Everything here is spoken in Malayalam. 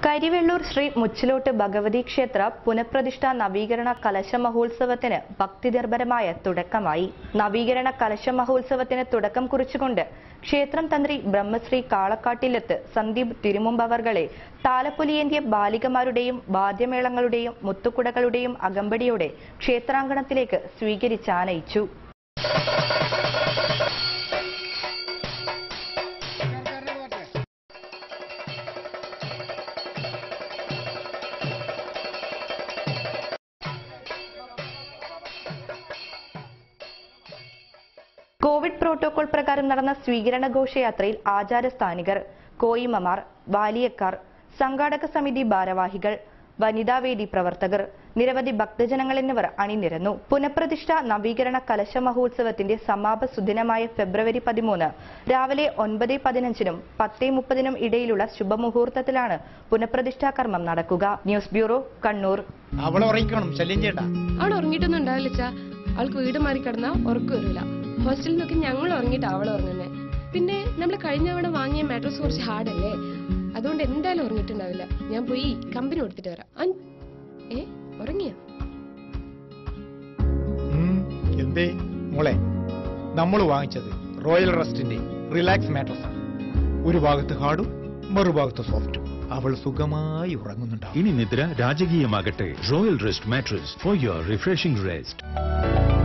കരിവെള്ളൂർ ശ്രീ മുച്ചിലോട്ട് ഭഗവതി ക്ഷേത്ര പുനഃപ്രതിഷ്ഠ നവീകരണ കലശ മഹോത്സവത്തിന് ഭക്തിനിർഭരമായ തുടക്കമായി നവീകരണ കലശ മഹോത്സവത്തിന് തുടക്കം കുറിച്ചുകൊണ്ട് ക്ഷേത്രം തന്ത്രി ബ്രഹ്മശ്രീ കാളക്കാട്ടിലെത്ത് സന്ദീപ് തിരുമുമ്പവർകളെ താലപ്പൊലിയേന്തിയ ബാലികമാരുടെയും വാദ്യമേളങ്ങളുടെയും മുത്തുക്കുടകളുടെയും അകമ്പടിയോടെ ക്ഷേത്രാങ്കണത്തിലേക്ക് സ്വീകരിച്ചാനയിച്ചു കോവിഡ് പ്രോട്ടോകോൾ പ്രകാരം നടന്ന സ്വീകരണ ഘോഷയാത്രയിൽ ആചാരസ്ഥാനികർ കോയിമമാർ വാലിയക്കാർ സംഘാടക സമിതി ഭാരവാഹികൾ വനിതാവേദി പ്രവർത്തകർ നിരവധി ഭക്തജനങ്ങൾ എന്നിവർ അണിനിരന്നു പുനഃപ്രതിഷ്ഠ നവീകരണ കലശ മഹോത്സവത്തിന്റെ സമാപ സുദിനമായ ഫെബ്രുവരി പതിമൂന്ന് രാവിലെ ഒൻപത് പതിനഞ്ചിനും പത്തേ മുപ്പതിനും ഇടയിലുള്ള ശുഭമുഹൂർത്തത്തിലാണ് പുനഃപ്രതിഷ്ഠാ കർമ്മം നടക്കുക ന്യൂസ് ബ്യൂറോ കണ്ണൂർ അവളെ ഉറങ്ങിക്കണം ശല്യം ചെയ്യണ്ട അവൾ ഉറങ്ങിയിട്ടൊന്നും ഉണ്ടാവില്ല ചാ അവൾക്ക് വീട് മാറി കിടന്നാ ഉറക്കം വരില്ല ഹോസ്റ്റലിൽ നിന്നൊക്കെ ഞങ്ങൾ ഉറങ്ങിയിട്ട് അവൾ ഉറങ്ങുന്നേ പിന്നെ നമ്മൾ കഴിഞ്ഞ തവണ വാങ്ങിയ മാട്രസ് കുറച്ച് ഹാർഡല്ലേ അതുകൊണ്ട് എന്തായാലും ഉറങ്ങിയിട്ടുണ്ടാവില്ല ഞാൻ പോയി കമ്പനി കൊടുത്തിട്ട് വരാം അൻ- ഏ ഉറങ്ങിയ ഉം, എന്തേ മോളെ നമ്മൾ വാങ്ങിച്ചത് റോയൽ റെസ്റ്റിന്റെ റിലാക്സ് മാട്രസ് ആണ് ഒരു ഭാഗത്ത് ഹാർഡും മറുഭാഗത്ത് സോഫ്റ്റും അവൾ സുഖമായി ഉറങ്ങുന്നുണ്ടാവും ഇനി നിദ്ര രാജകീയമാകട്ടെ royal rest mattress for your refreshing rest